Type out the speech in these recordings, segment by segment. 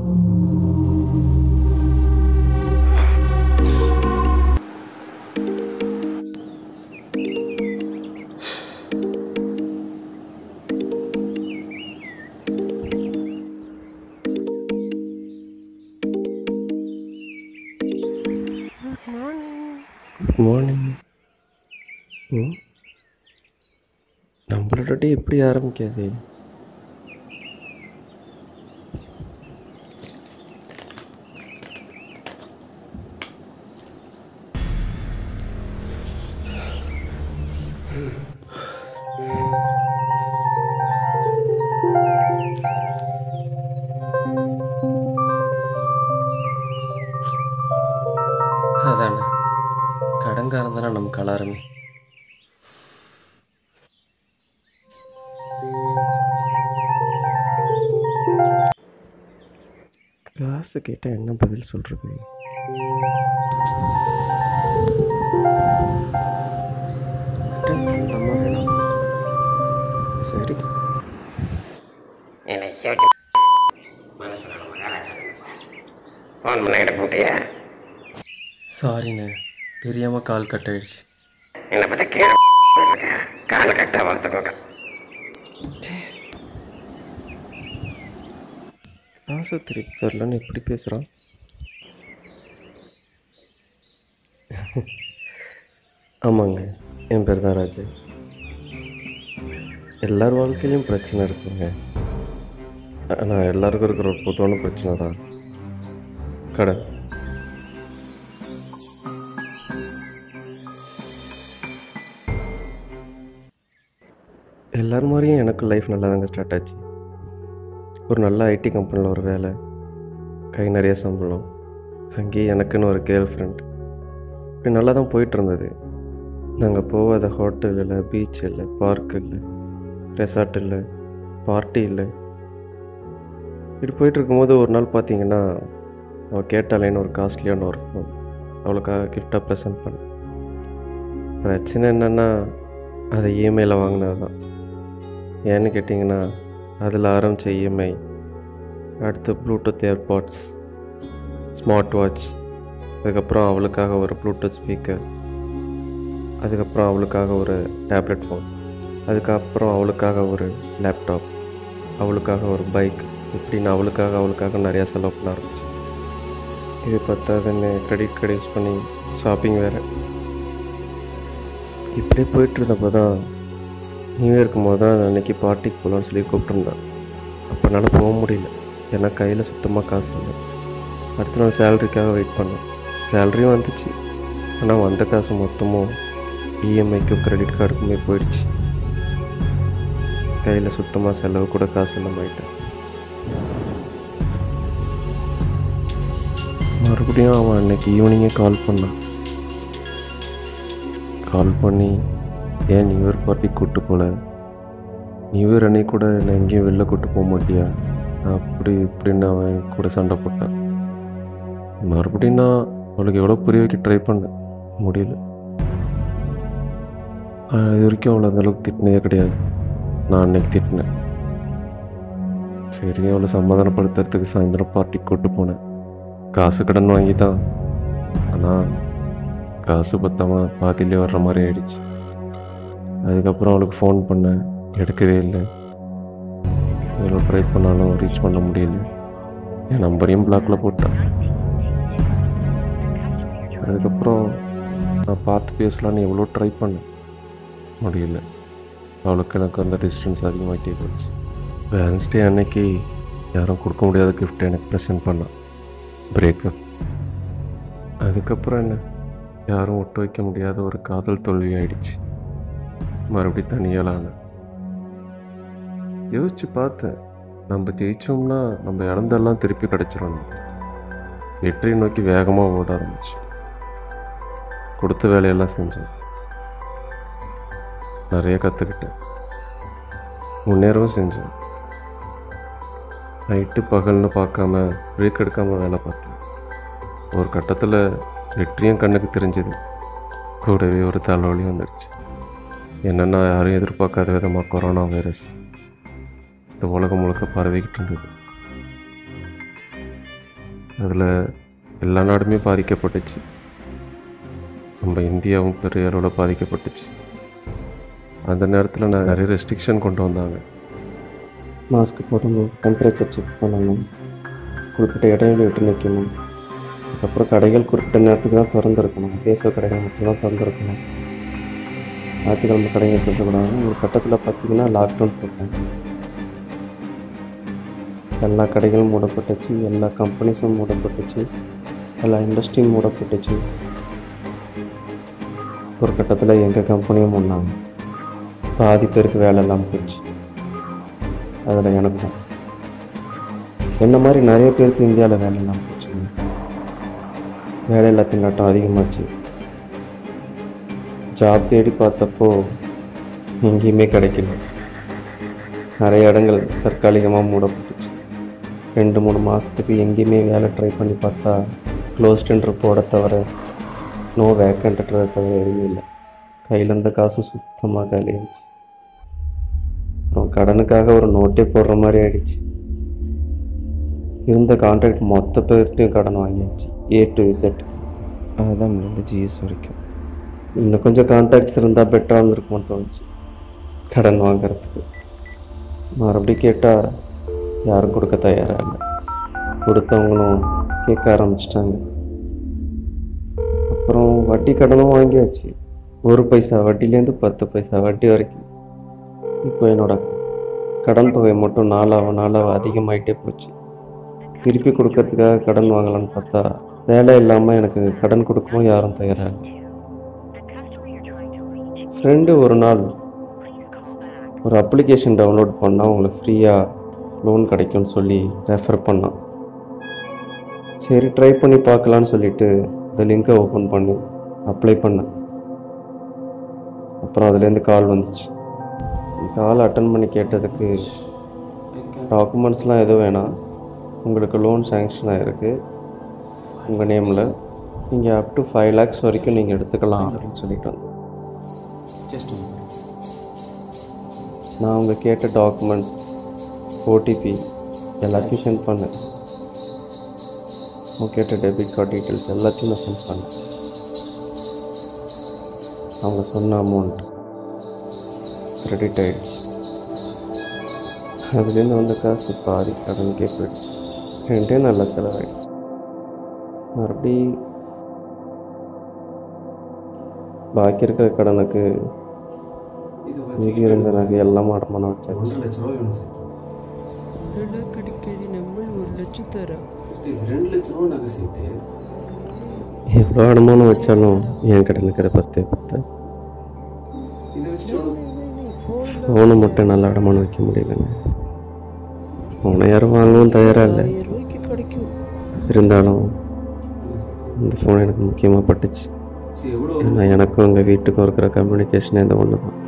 good morning ம் நம்மளோட டே எப்படி ஆரம்பிக்காது அதானே கடங்காரன் தானே நமக்கு அலாரமே காசு கேட்டால் என்ன பதில் சொல்கிறது சரி என்னை யோசிச்சு மனசில் மகாராஜா ஃபோன் பண்ண எடுக்க முடியா சாரிண்ணே தெரியாமல் கால் கட் ஆயிடுச்சு என்னை பற்றி கீழே இருக்கேன் கால் கட்ட வளர்த்துக்கோங்க ஆஸ்பத்திரி தெரிலன்னு எப்படி பேசுகிறான் ஆமாங்க என் பேர் தான் ராஜு எல்லார் வாழ்க்கையிலையும் பிரச்சனை இருக்குங்க ஆனால் எல்லாருக்கும் இருக்கிற ஒரு பொதுவான பிரச்சனை தான் கடன் எல்லார் மாதிரியும் எனக்கு லைஃப் நல்லா தாங்க ஸ்டார்ட் ஆச்சு ஒரு நல்ல ஐடி கம்பெனியில் ஒரு வேலை கை நிறைய சம்பளம் அங்கேயே எனக்குன்னு ஒரு கேர்ள் ஃப்ரெண்ட் இப்படி நல்லா தான் போயிட்டு இருந்தது நாங்கள் போகாத ஹோட்டல் இல்லை பீச் இல்லை பார்க் இல்லை ரெசார்ட் இல்லை பார்ட்டி இல்லை இப்படி போயிட்டு இருக்கும்போது ஒரு நாள் பார்த்தீங்கன்னா அவள் கேட்டாலேன்னு ஒரு காஸ்ட்லியான ஒரு ஃபோன் அவளுக்காக கிஃப்டாக ப்ரெசென்ட் பண்ணேன் பிரச்சனை என்னென்னா அதை இஎம்ஐயில் வாங்கினது தான் ஏன்னு கேட்டிங்கன்னா அதில் ஆரம்பித்த இஎம்ஐ அடுத்து ப்ளூடூத் ஏர்பாட்ஸ் ஸ்மார்ட் வாட்ச் அதுக்கப்புறம் அவளுக்காக ஒரு ப்ளூடூத் ஸ்பீக்கர் அதுக்கப்புறம் அவளுக்காக ஒரு டேப்லெட் ஃபோன் அதுக்கப்புறம் அவளுக்காக ஒரு லேப்டாப் அவளுக்காக ஒரு பைக் இப்படி நான் அவளுக்காக அவளுக்காக நிறையா செலவு பண்ண ஆரம்பிச்சேன் இது பத்தாதுன்னு கிரெடிட் கார்டு யூஸ் பண்ணி ஷாப்பிங் வேறு இப்படியே போயிட்டு இருந்தப்போ தான் நியூ இயர்க்கும் போது தான் அன்றைக்கி பார்ட்டிக்கு போகலான்னு சொல்லி கூப்பிட்டுருந்தேன் அப்போ என்னால் போக முடியல ஏன்னா கையில் சுத்தமாக காசு இல்லை அடுத்த நாள் சேலரிக்காக வெயிட் பண்ணேன் சேலரியும் வந்துச்சு ஆனால் வந்த காசு மொத்தமும் இஎம்ஐக்கும் கிரெடிட் கார்டுக்குமே போயிடுச்சு கையில் சுத்தமாக செலவு கூட காசு இல்லாமல் ஆயிட்டேன் மறுபடியும் அவன் அன்னைக்கு ஈவினிங்கே கால் பண்ணான் கால் பண்ணி ஏன் நியூ இயர் பார்ட்டி கூப்பிட்டு போல நியூ இயர் அன்னைக்கு கூட என்னை எங்கேயும் வெளில கூட்டு போக மாட்டியா அப்படி இப்படின்னு அவன் என் கூட சண்டை போட்டான் மறுபடியும் நான் அவளுக்கு எவ்வளோ புரிய வைக்க ட்ரை பண்ணேன் முடியல ஆஹ் இது வரைக்கும் அவளை அந்தளவுக்கு திட்டினதே கிடையாது நான் அன்னைக்கு திட்டினேன் சரி அவளை சமாதானப்படுத்துறதுக்கு சாயந்தரம் பார்ட்டிக்கு கூட்டு போனேன் காசு கடன் வாங்கி தான் ஆனால் காசு பத்தாம பாதியிலே வர்ற மாதிரி ஆயிடுச்சு அதுக்கப்புறம் அவளுக்கு ஃபோன் பண்ணேன் எடுக்கவே இல்லை எவ்வளோ ட்ரை பண்ணாலும் ரீச் பண்ண முடியல என் நம்பரையும் பிளாக்ல போட்டேன் அதுக்கப்புறம் நான் பார்த்து பேசலான்னு எவ்வளோ ட்ரை பண்ணேன் முடியல அவளுக்கு எனக்கு அந்த டிஸ்டன்ஸ் அதிகமாகிட்டே போச்சு வேலன்ஸ்டே அன்னைக்கு யாரும் கொடுக்க முடியாத gift எனக்கு ப்ரெசென்ட் பண்ணான் பிரேக்கப் அதுக்கப்புறம் என்ன யாரும் ஒட்டு வைக்க முடியாத ஒரு காதல் தோல்வி ஆயிடுச்சு மறுபடி தனியாலான யோசிச்சு பார்த்தேன் நம்ம ஜெயிச்சோம்னா நம்ம இழந்தெல்லாம் திருப்பி கிடச்சிரும் வெற்றியை நோக்கி வேகமாக ஓட ஆரம்பிச்சு கொடுத்த வேலையெல்லாம் செஞ்சேன் நிறைய கற்றுக்கிட்டேன் முன்னேறவும் செஞ்சேன் நைட்டு பகல்னு பார்க்காம பிரேக் எடுக்காமல் வேலை பார்த்தேன் ஒரு கட்டத்தில் வெற்றியும் கண்ணுக்கு தெரிஞ்சது கூடவே ஒரு தலைவலி வந்துடுச்சு என்னென்னா யாரும் எதிர்பார்க்காத விதமாக கொரோனா வைரஸ் இந்த உலகம் முழுக்க பரவிக்கிட்டு இருந்தது அதில் எல்லா நாடுமே பாதிக்கப்பட்டுச்சு நம்ம இந்தியாவும் பெரிய அளவில் பாதிக்கப்பட்டுச்சு அந்த நேரத்தில் நான் நிறைய ரெஸ்ட்ரிக்ஷன் கொண்டு வந்தாங்க மாஸ்க் போடணும் டெம்பரேச்சர் செக் பண்ணணும் குறிப்பிட்ட இடைவெளி விட்டு நிற்கணும் அதுக்கப்புறம் கடைகள் குறிப்பிட்ட நேரத்துக்கு தான் திறந்துருக்கணும் தேசிய கடைகள் மட்டும்தான் திறந்துருக்கணும் ஞாயிற்றுக்கிழமை கடைகள் திறந்துக்கூடாது ஒரு கட்டத்தில் பார்த்தீங்கன்னா லாக்டவுன் போட்டாங்க எல்லா கடைகளும் மூடப்பட்டுச்சு எல்லா கம்பெனிஸும் மூடப்பட்டுச்சு எல்லா இண்டஸ்ட்ரியும் மூடப்பட்டுச்சு ஒரு கட்டத்தில் எங்கள் கம்பெனியும் மூடினாங்க பாதி பேருக்கு வேலை இல்லாமல் போச்சு அதில் எனக்கும் என்ன மாதிரி நிறைய பேருக்கு இந்தியாவில் வேலை இல்லாமல் போச்சுங்க வேலையில்லா திண்டாட்டம் அதிகமாச்சு ஜாப் தேடி பார்த்தப்போ எங்கேயுமே கிடைக்கல நிறைய இடங்கள் தற்காலிகமாக மூடப்பட்டுச்சு ரெண்டு மூணு மாதத்துக்கு எங்கேயுமே வேலை ட்ரை பண்ணி பார்த்தா க்ளோஸ்டுன்ற போட தவிர நோ வேக்கன்ட்ன்றதை தவிர எதுவும் இல்லை கையில் இருந்த காசு சுத்தமாக காலியாகிடுச்சு அப்புறம் கடனுக்காக ஒரு நோட்டே போடுற மாதிரி ஆயிடுச்சு இருந்த கான்ட்ராக்ட் மொத்த பேர்கிட்டையும் கடன் வாங்கியாச்சு ஏ டு இசட் அதுதான் இந்த ஜிஎஸ் வரைக்கும் இன்னும் கொஞ்சம் கான்டாக்ட்ஸ் இருந்தால் பெட்டராக இருந்திருக்கும்னு தோணுச்சு கடன் வாங்குறதுக்கு மறுபடியும் கேட்டால் யாரும் கொடுக்க தயாராக இல்லை கொடுத்தவங்களும் கேட்க ஆரம்பிச்சிட்டாங்க அப்புறம் வட்டி கடனும் வாங்கியாச்சு ஒரு பைசா வட்டிலேருந்து பத்து பைசா வட்டி வரைக்கும் இப்போ என்னோட கடன் தொகை மட்டும் நாளாக நாளாக அதிகமாயிட்டே போச்சு திருப்பி கொடுக்கறதுக்காக கடன் வாங்கலாம்னு பார்த்தா வேலை இல்லாமல் எனக்கு கடன் கொடுக்கவும் யாரும் தயாராக இல்லை ஃப்ரெண்டு ஒரு நாள் ஒரு அப்ளிகேஷன் டவுன்லோட் பண்ணால் உங்களுக்கு ஃப்ரீயாக லோன் கிடைக்கும்னு சொல்லி ரெஃபர் பண்ணான் சரி ட்ரை பண்ணி பார்க்கலான்னு சொல்லிட்டு இந்த லிங்கை ஓப்பன் பண்ணி அப்ளை பண்ணேன் அப்புறம் அதுலேருந்து கால் வந்துச்சு கால் அட்டன் பண்ணி கேட்டதுக்கு டாக்குமெண்ட்ஸ்லாம் எதுவும் வேணாம் உங்களுக்கு லோன் சேங்ஷன் ஆகிருக்கு உங்கள் நேமில் நீங்கள் அப் டு ஃபைவ் லேக்ஸ் வரைக்கும் நீங்கள் எடுத்துக்கலாம் அப்படின்னு சொல்லிட்டு வந்தேன் நான் அவங்க கேட்ட டாக்குமெண்ட்ஸ் ஓடிபி எல்லாத்தையும் சென்ட் பண்ணேன் அவங்க கேட்ட டெபிட் கார்டு டீட்டெயில்ஸ் எல்லாத்தையும் நான் சென்ட் பண்ணேன் அவங்க சொன்ன அமௌண்ட் கிரெடிட் ஆயிடுச்சு அதுலேருந்து வந்த காசு பாதி கடனுக்கே போயிடுச்சு ரெண்டே நல்ல செலவாயிடுச்சு மறுபடி பாக்கி இருக்கிற கடனுக்கு மீதி இருந்த நகை எல்லாம் அடமானம் வச்சாச்சு ரெண்டு கிடைக்காது நம்ம ஒரு லட்சம் தரோம் ரெண்டு லட்ச ரூபா நகை சீட்டு எவ்வளோ அடமானம் வச்சாலும் என் கடனுக்கு அதை பத்தே பத்த இதை வச்சுட்டு ஃபோனை மட்டும் நல்ல அடமானம் வைக்க முடியலங்க ஃபோனை யாரும் வாங்கவும் தயாராக இல்லை ஆயிரம் ரூபாய்க்கு கிடைக்கும் இருந்தாலும் இந்த ஃபோன் எனக்கு முக்கியமாக பட்டுச்சு சரி எவ்வளோ ஏன்னா எனக்கும் எங்கள் வீட்டுக்கும் இருக்கிற கம்யூனிகேஷனே இந்த ஒன்று தான்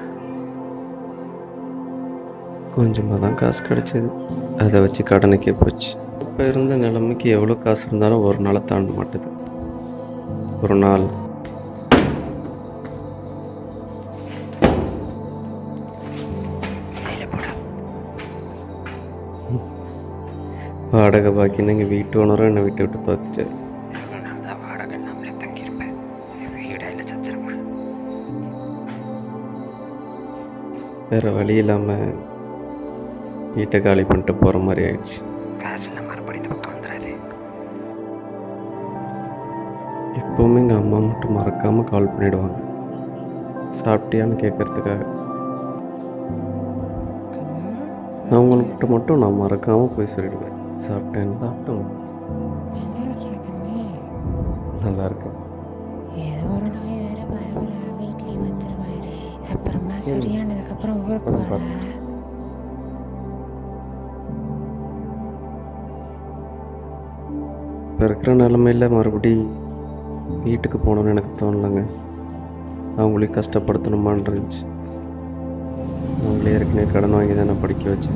கொஞ்சமாக தான் காசு கிடச்சிது அதை வச்சு கடனுக்கே போச்சு இப்போ இருந்த நிலைமைக்கு எவ்வளோ காசு இருந்தாலும் ஒரு நாளை தாண்ட மாட்டுது ஒரு நாள் வாடகை பாக்கின்னு எங்கள் வீட்டு ஓனரும் என்னை விட்டு விட்டு தோத்துட்டாரு எவ்வளோ நாள் தான் வாடகை நம்மளே தங்கியிருப்பேன் இது வீடா இல்லை சத்திரமா வேறு வழி இல்லாமல் வீட்டை காலி பண்ணிட்டு போகிற மாதிரி ஆயிடுச்சு காசில் மறுபடியும் இந்த பக்கம் வந்துடாது எப்போவுமே எங்கள் அம்மா மட்டும் மறக்காமல் கால் பண்ணிடுவாங்க சாப்பிட்டியான்னு கேட்குறதுக்காக அவங்கள்ட்ட மட்டும் நான் மறக்காமல் போய் சொல்லிடுவேன் சாப்பிட்டேன்னு சாப்பிட்டோம் நல்லா இருக்கேன் ஏதோ ஒரு நோய் வேற பரவலா வீட்லயே வந்துருவாரு அப்புறமா சரியானதுக்கு அப்புறம் ஊருக்கு வர இப்போ இருக்கிற நிலமையில் மறுபடி வீட்டுக்கு போகணுன்னு எனக்கு தோணலைங்க அவங்களையும் கஷ்டப்படுத்தணுமான்னு இருந்துச்சு அவங்களே ஏற்கனவே கடன் வாங்கி தான் நான் படிக்க வச்சேன்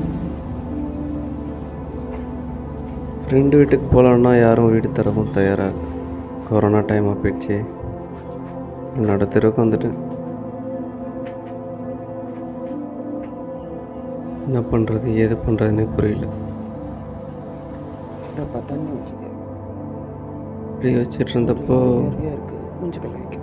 ஃப்ரெண்டு வீட்டுக்கு போகலான்னா யாரும் வீடு தரவும் தயாராக இல்லை கொரோனா டைமாக போயிடுச்சு நடு தெருவுக்கு வந்துட்டேன் என்ன பண்ணுறது ஏது பண்ணுறதுன்னே புரியல இதை பார்த்தான்னு வச்சுக்க இப்படி வச்சுட்டு இருந்தப்போ வேர்வையாக இருக்கு மூஞ்சுக்கல வைக்கப்பா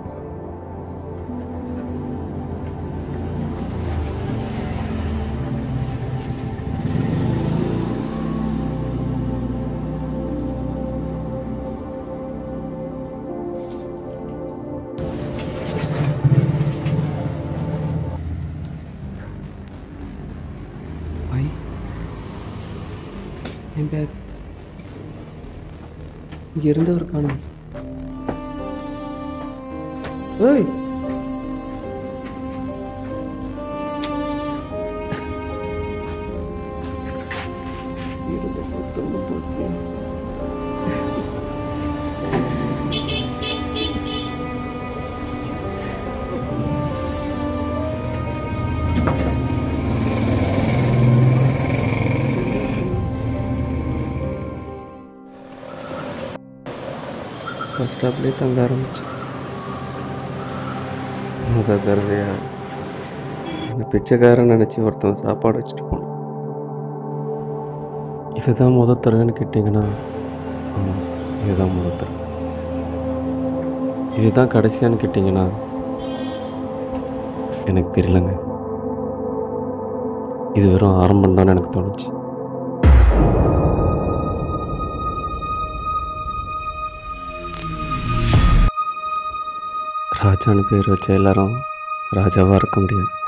ஐ என் பேக் இங்கே இருந்தவர் காணும் ஏய் இருந்த மொத்தமா போச்சு பஸ் ஸ்டாப்லேயே தங்க ஆரம்பிச்சு முத தடவையா இந்த பிச்சைக்காரன் நினச்சி ஒருத்தன் சாப்பாடு வச்சுட்டு போனான் இதுதான் முத தடவைன்னு கேட்டிங்கன்னா ஆமாம் இதுதான் முத தடவை இதுதான் கடைசியான்னு கேட்டிங்கன்னா எனக்கு தெரியலங்க இது வெறும் ஆரம்பம் தான் எனக்கு தோணுச்சு ராஜான்னு பேர் வச்ச எல்லாரும் ராஜாவாக இருக்க முடியாது